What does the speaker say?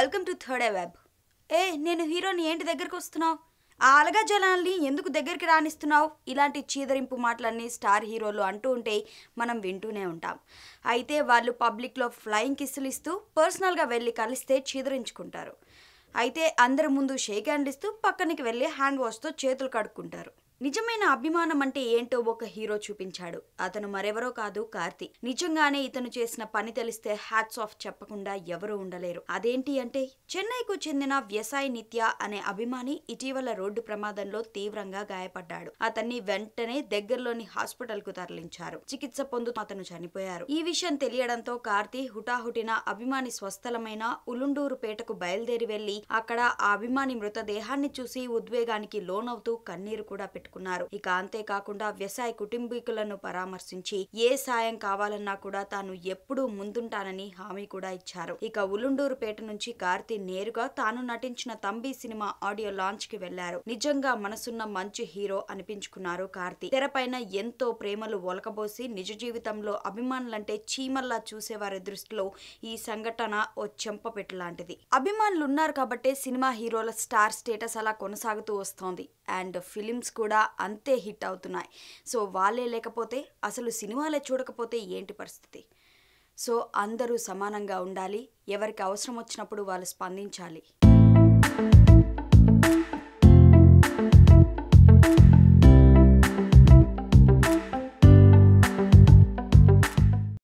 welcome to third uh web uh నేను హీరోని ఏంటి దగ్గరకు వస్తున్నావు ఆ అలగా జనాల్ని ఎందుకు దగ్గరికి రానిస్తున్నావు ఇలాంటి చీదరింపు మాటలన్నీ స్టార్ హీరోలు అంటూ ఉంటే మనం వింటూనే ఉంటాం అయితే వాళ్ళు పబ్లిక్లో ఫ్లయింగ్ కిస్సులు ఇస్తూ పర్సనల్గా వెళ్ళి కలిస్తే చీదరించుకుంటారు అయితే అందరి ముందు షేక్ హ్యాండ్ ఇస్తూ పక్కనికి వెళ్ళి హ్యాండ్ వాష్తో చేతులు కడుక్కుంటారు నిజమైన అభిమానం అంటే ఏంటో ఒక హీరో చూపించాడు అతను మరెవరో కాదు కార్తీ నిజంగానే ఇతను చేసిన పని తెలిస్తే హ్యాట్స్ ఆఫ్ చెప్పకుండా ఎవరు ఉండలేరు అదేంటి అంటే చెన్నైకు చెందిన వ్యసాయ్ నిత్య అనే అభిమాని ఇటీవల రోడ్డు ప్రమాదంలో తీవ్రంగా గాయపడ్డాడు అతన్ని వెంటనే దగ్గరలోని హాస్పిటల్ కు తరలించారు చికిత్స పొందుతూ అతను చనిపోయారు ఈ విషయం తెలియడంతో కార్తీ హుటాహుటిన అభిమాని స్వస్థలమైన ఉలుండూరుపేటకు బయలుదేరి వెళ్లి అక్కడ ఆ అభిమాని మృతదేహాన్ని చూసి ఉద్వేగానికి లోనవుతూ కన్నీరు కూడా పెట్టుకున్నారు ఇక అంతేకాకుండా వ్యవసాయ కుటుంబీకులను పరామర్శించి ఏ సాయం కావాలన్నా కూడా తాను ఎప్పుడూ ముందుంటానని హామీ కూడా ఇచ్చారు ఇక ఉలుండూరుపేట నుంచి కార్తీ నేరుగా తాను నటించిన తంబి సినిమా ఆడియో లాంచ్ కి వెళ్లారు నిజంగా మనసున్న మంచి హీరో అనిపించుకున్నారు కార్తీ తెరపైన ఎంతో ప్రేమలు ఒలకబోసి నిజ జీవితంలో అభిమానులంటే చీమల్లా చూసేవారి దృష్టిలో ఈ సంఘటన ఓ చెంపపెట్టు లాంటిది అభిమానులు ఉన్నారు కాబట్టే సినిమా హీరోల స్టార్ స్టేటస్ అలా కొనసాగుతూ వస్తోంది అండ్ ఫిలిమ్స్ కూడా అంతే హిట్ అవుతున్నాయి సో వాళ్ళే లేకపోతే అసలు సినిమాలే చూడకపోతే ఏంటి పరిస్థితి సో అందరూ సమానంగా ఉండాలి ఎవరికి అవసరం వచ్చినప్పుడు వాళ్ళు స్పందించాలి